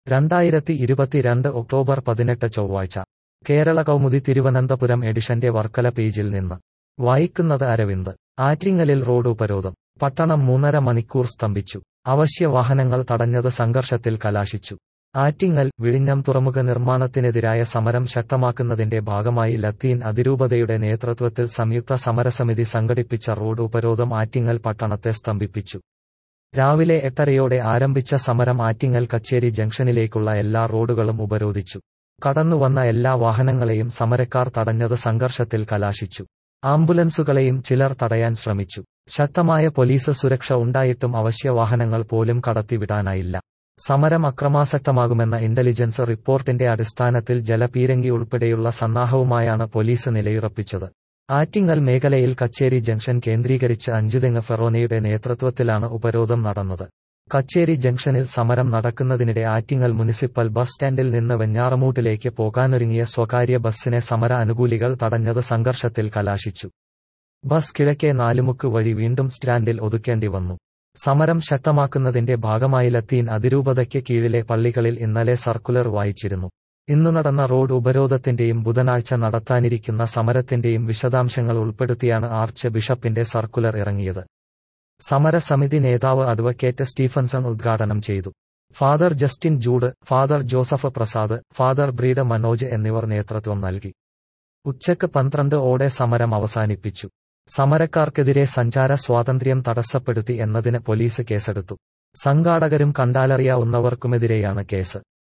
രണ്ടായിരത്തി ഇരുപത്തിരണ്ട് ഒക്ടോബർ പതിനെട്ട് ചൊവ്വാഴ്ച കേരള കൗമുദി തിരുവനന്തപുരം എഡിഷന്റെ വർക്കല പേജിൽ നിന്ന് വായിക്കുന്നത് അരവിന്ദ് ആറ്റിങ്ങലിൽ റോഡ് ഉപരോധം പട്ടണം മൂന്നര മണിക്കൂർ സ്തംഭിച്ചു അവശ്യ വാഹനങ്ങൾ തടഞ്ഞത് സംഘർഷത്തിൽ കലാശിച്ചു ആറ്റിങ്ങൽ വിഴിഞ്ഞം തുറമുഖ നിർമ്മാണത്തിനെതിരായ സമരം ശക്തമാക്കുന്നതിന്റെ ഭാഗമായി ലത്തീൻ അതിരൂപതയുടെ നേതൃത്വത്തിൽ സംയുക്ത സമരസമിതി സംഘടിപ്പിച്ച റോഡ് ഉപരോധം ആറ്റിങ്ങൽ പട്ടണത്തെ സ്തംഭിപ്പിച്ചു രാവിലെ എട്ടരയോടെ ആരംഭിച്ച സമരം ആറ്റിങ്ങൽ കച്ചേരി ജംഗ്ഷനിലേക്കുള്ള എല്ലാ റോഡുകളും ഉപരോധിച്ചു കടന്നുവന്ന എല്ലാ വാഹനങ്ങളെയും സമരക്കാർ തടഞ്ഞത് സംഘർഷത്തിൽ കലാശിച്ചു ആംബുലൻസുകളെയും ചിലർ തടയാൻ ശ്രമിച്ചു ശക്തമായ പോലീസ് സുരക്ഷ ഉണ്ടായിട്ടും അവശ്യ വാഹനങ്ങൾ പോലും കടത്തിവിടാനായില്ല സമരം അക്രമാസക്തമാകുമെന്ന ഇന്റലിജൻസ് റിപ്പോർട്ടിന്റെ അടിസ്ഥാനത്തിൽ ജലപീരങ്കി ഉൾപ്പെടെയുള്ള സന്നാഹവുമായാണ് പോലീസ് നിലയുറപ്പിച്ചത് ആറ്റിങ്ങൽ മേഖലയിൽ കച്ചേരി ജംഗ്ഷൻ കേന്ദ്രീകരിച്ച് അഞ്ചുതെങ്ങ് ഫെറോനയുടെ നേതൃത്വത്തിലാണ് ഉപരോധം നടന്നത് കച്ചേരി ജംഗ്ഷനിൽ സമരം നടക്കുന്നതിനിടെ ആറ്റിങ്ങൽ മുനിസിപ്പൽ ബസ് സ്റ്റാൻഡിൽ നിന്ന് വെഞ്ഞാറമൂട്ടിലേക്ക് പോകാനൊരുങ്ങിയ സ്വകാര്യ ബസ്സിനെ സമര അനുകൂലികൾ തടഞ്ഞത് സംഘർഷത്തിൽ കലാശിച്ചു ബസ് കിഴക്കേ നാലുമുക്ക് വഴി വീണ്ടും സ്റ്റാൻഡിൽ ഒതുക്കേണ്ടി വന്നു സമരം ശക്തമാക്കുന്നതിന്റെ ഭാഗമായി ലത്തീൻ അതിരൂപതയ്ക്ക് കീഴിലെ പള്ളികളിൽ ഇന്നലെ സർക്കുലർ വായിച്ചിരുന്നു ഇന്നു നടന്ന റോഡ് ഉപരോധത്തിന്റെയും ബുധനാഴ്ച നടത്താനിരിക്കുന്ന സമരത്തിന്റെയും വിശദാംശങ്ങൾ ഉൾപ്പെടുത്തിയാണ് ആർച്ച് ബിഷപ്പിന്റെ സർക്കുലർ ഇറങ്ങിയത് സമരസമിതി നേതാവ് അഡ്വക്കേറ്റ് സ്റ്റീഫൻസൺ ഉദ്ഘാടനം ചെയ്തു father Justin Jude father Joseph Prasad father Breed Manoj എന്നിവർ നേതൃത്വം നൽകി ഉച്ചക്ക് പന്ത്രണ്ട് ഓടെ സമരം അവസാനിപ്പിച്ചു സമരക്കാർക്കെതിരെ സഞ്ചാര സ്വാതന്ത്ര്യം തടസ്സപ്പെടുത്തി എന്നതിന് പോലീസ് കേസെടുത്തു സംഘാടകരും കണ്ടാലറിയാവുന്നവർക്കുമെതിരെയാണ് കേസ്